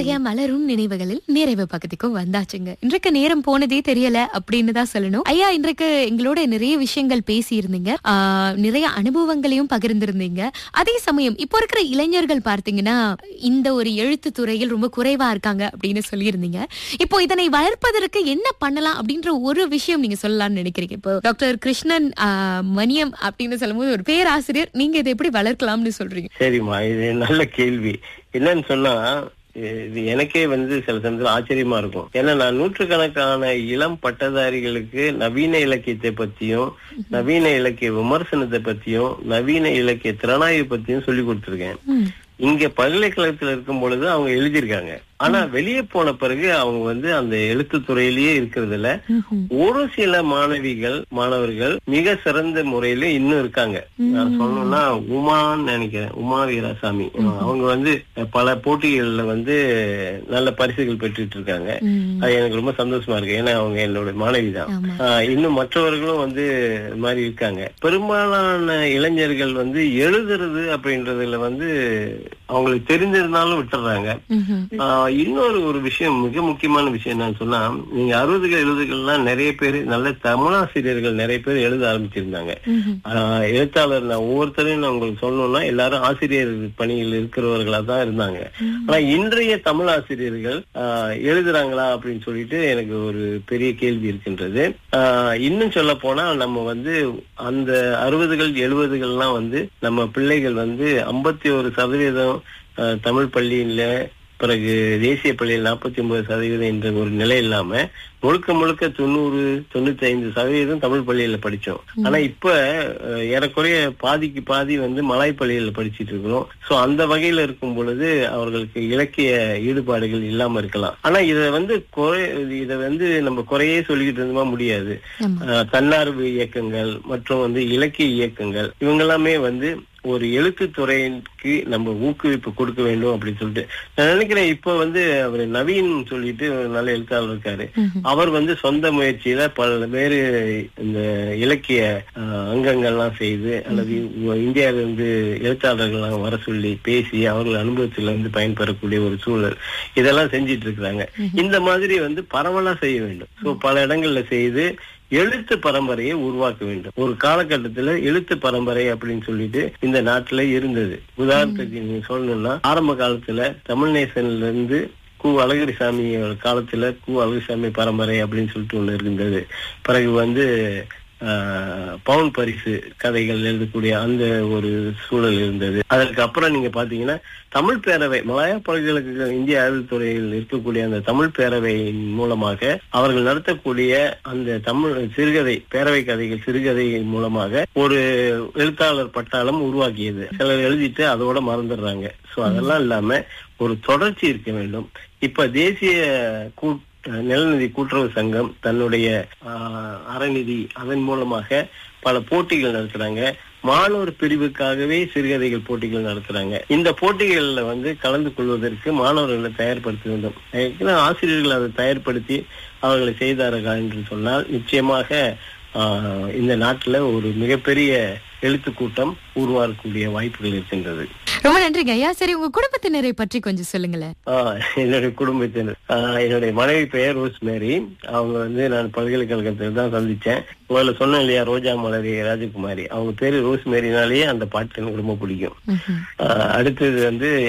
இன்றைய மலரும் நினைவுகளில் நிறைவு பக்கத்துக்கும் வந்தாச்சுங்க இன்றைக்கு நேரம் போனதே தெரியல அப்படின்னு தான் சொல்லணும் ஐயா இன்றைக்கு எங்களோட நிறைய விஷயங்கள் பேசி இருந்தீங்க நிறைய அனுபவங்களையும் பகிர்ந்திருந்தீங்க அதே சமயம் இப்போ இருக்கிற இளைஞர்கள் பார்த்தீங்கன்னா இந்த ஒரு எழுத்து துறையில் ரொம்ப குறைவா இருக்காங்க அப்படின்னு சொல்லியிருந்தீங்க இப்போ இதனை வளர்ப்பதற்கு என்ன பண்ணலாம் அப்படின்ற ஒரு விஷயம் நீங்க சொல்லலாம்னு நினைக்கிறீங்க இப்போ டாக்டர் கிருஷ்ணன் ஆஹ், மணியம் அப்படின்னு சொல்லும்போது ஒரு பேராசிரியர் நீங்க இதை எப்படி வளர்க்கலாம்னு சொல்றீங்க சரிம்மா இது நல்ல கேள்வி என்னன்னு சொன்னா இது எனக்கே வந்து சில சமயத்துல ஆச்சரியமா இருக்கும் ஏன்னா நான் நூற்றுக்கணக்கான இளம் பட்டதாரிகளுக்கு நவீன இலக்கியத்தை பத்தியும் நவீன இலக்கிய விமர்சனத்தை பத்தியும் நவீன இலக்கிய திறனாய்வு பத்தியும் சொல்லி கொடுத்திருக்கேன் ம். இங்க பல்கலைக்கழகத்துல இருக்கும் பொழுது அவங்க எழுதியிருக்காங்க ஆனா வெளியே போன பிறகு அவங்க வந்து அந்த எழுத்து துறையிலேயே இருக்கிறதுல ம்ஹும். ஒரு சில மாணவிகள் மாணவர்கள் மிக சிறந்த முறையில இன்னும் இருக்காங்க நான் சொல்லணும்னா உமான்னு நினைக்கிறேன் உமா வீராசாமி அவங்க வந்து பல போட்டிகள்ல வந்து நல்ல பரிசுகள் பெற்றுட்டு இருக்காங்க ம். அது எனக்கு ரொம்ப சந்தோஷமா இருக்கு ஏன்னா அவங்க என்னோட மாணவி தான் ஆமா. ஆஹ் இன்னும் மற்றவர்களும் வந்து இது மாதிரி இருக்காங்க பெரும்பாலான இளைஞர்கள் வந்து எழுதுறது அப்படின்றதுல வந்து அவங்களுக்கு தெரிஞ்சிருந்தாலும் விட்டுறாங்க ம்ஹும். ஆஹ் இன்னொரு ஒரு விஷயம் மிக முக்கியமான விஷயம் என்னன்னு சொன்னா நீங்க அறுபதுகள் எழுதுகள்லாம் நிறைய பேர் நல்ல தமிழாசிரியர்கள் நிறைய பேர் எழுத ஆரம்பிச்சிருந்தாங்க ம்ஹும். ஆஹ் எழுத்தாளர் நான் ஒவ்வொருத்தரையும் நான் உங்களுக்கு சொல்லணும்னா எல்லாரும் ஆசிரியர் பணியில் இருக்கிறவர்களா தான் இருந்தாங்க ஆனா இன்றைய தமிழ் ஆசிரியர்கள் ஆஹ் எழுதுறாங்களா அப்படின்னு சொல்லிட்டு எனக்கு ஒரு பெரிய கேள்வி இருக்கின்றது ஆஹ் இன்னும் சொல்ல போனா நம்ம வந்து அந்த அறுபதுகள் எழுபதுகள்லாம் வந்து நம்ம பிள்ளைகள் வந்து ஐம்பத்தி ஒரு சதவீதம் ஆஹ் தமிழ் பள்ளியில பிறகு தேசிய பள்ளியில் நாற்பத்தி ஒன்பது சதவீதம் என்ற ஒரு நிலை இல்லாம முழுக்க முழுக்க தொண்ணூறு தொண்ணூத்தி ஐந்து சதவீதம் தமிழ் பள்ளியில படிச்சோம் ஆனா இப்ப அஹ், ஏறக்குறைய பாதிக்கு பாதி வந்து மலாய் பள்ளியில படிச்சிட்டு இருக்கிறோம் சோ அந்த வகையில இருக்கும் பொழுது அவர்களுக்கு இலக்கிய ஈடுபாடுகள் இல்லாம இருக்கலாம் ஆனா இத வந்து குறை இத வந்து நம்ம குறையே சொல்லிக்கிட்டு இருந்தோமா முடியாது ஆமா. அஹ், தன்னார்வ இயக்கங்கள் மற்றும் வந்து இலக்கிய இயக்கங்கள் இவங்க எல்லாமே வந்து ஒரு எழுத்து துறைக்கு நம்ம ஊக்குவிப்பு கொடுக்க வேண்டும் அப்படின்னு சொல்லிட்டு நான் நினைக்கிறேன் இப்ப வந்து அவர் நவீன் சொல்லிட்டு ஒரு நல்ல எழுத்தாளர் இருக்காரு ம்ஹும். அவர் வந்து சொந்த முயற்சியில பல்வேறு இந்த இலக்கிய அஹ், அங்கங்கள்லாம் செய்து அல்லது இந்தியாவில இருந்து எழுத்தாளர்கள்லாம் வர சொல்லி பேசி அவர்கள் அனுபவத்துல இருந்து பயன்பெறக்கூடிய ஒரு சூழல் இதெல்லாம் செஞ்சிட்டு இருக்கிறாங்க இந்த மாதிரி வந்து பரவலா செய்ய வேண்டும் சோ பல இடங்கள்ல செய்து எழுத்து பரம்பரையை உருவாக்க வேண்டும் ஒரு காலகட்டத்துல எழுத்து பரம்பரை அப்படின்னு சொல்லிட்டு இந்த நாட்டுல இருந்தது உதாரணத்துக்கு நீங்க சொல்லணும்னா ஆரம்ப காலத்துல தமிழ் நேசன்ல இருந்து கு அழகிரிசாமி காலத்துல கு அழகிரிசாமி பரம்பரை அப்படின்னு சொல்லிட்டு ஒண்ணு இருந்தது பிறகு வந்து ஆஹ், பவுன் பரிசு கதைகள் எழுதக்கூடிய அந்த ஒரு சூழல் இருந்தது அதற்கு அப்புறம் நீங்க பாத்தீங்கன்னா தமிழ் பேரவை மலாயா பல்கலைக்கழக இந்திய அறிவுத்துறையில் இருக்கக்கூடிய அந்த தமிழ் பேரவையின் மூலமாக அவர்கள் நடத்தக்கூடிய அந்த தமிழ் சிறுகதை பேரவை கதைகள் சிறுகதை மூலமாக ஒரு எழுத்தாளர் பட்டாளம் உருவாக்கியது சிலர் எழுதிட்டு அதோட மறந்துடுறாங்க சோ அதெல்லாம் இல்லாம ஒரு தொடர்ச்சி இருக்க வேண்டும் இப்ப தேசிய கூட் நிலநிதி கூட்டுறவு சங்கம் தன்னுடைய ஆஹ், அறநிதி அதன் மூலமாக பல போட்டிகள் நடத்துறாங்க மாணவர் பிரிவுக்காகவே சிறுகதைகள் போட்டிகள் நடத்துறாங்க இந்த போட்டிகள்ல வந்து கலந்து கொள்வதற்கு மாணவர்களை தயார்படுத்த வேண்டும் ஏற்கனவே ஆசிரியர்கள் அதை தயார்படுத்தி அவர்களை செய்தார்கள் என்று சொன்னால் நிச்சயமாக ஆஹ், இந்த நாட்டுல ஒரு மிகப்பெரிய எழுத்து கூட்டம் உருவாகக்கூடிய வாய்ப்புகள் இருக்கின்றது ரொம்ப நன்றிங்க ஐயா சரி உங்க குடும்பத்தினரை பற்றி கொஞ்சம் சொல்லுங்களேன் ஆஹ் என்னுடைய குடும்பத்தினர் ஆஹ் என்னுடைய மனைவி பெயர் ரோஸ் மேரி அவங்க வந்து நான் பல்கலைக்கழகத்தில் தான் சந்திச்சேன் முதல்ல சொன்னேன் இல்லையா ரோஜா மலரி ராஜகுமாரி அவங்க பேரு ரோஸ் மேரினாலேயே அந்த பாட்டு எனக்கு ரொம்ப பிடிக்கும் ம்ஹும். ஆஹ் அடுத்தது வந்து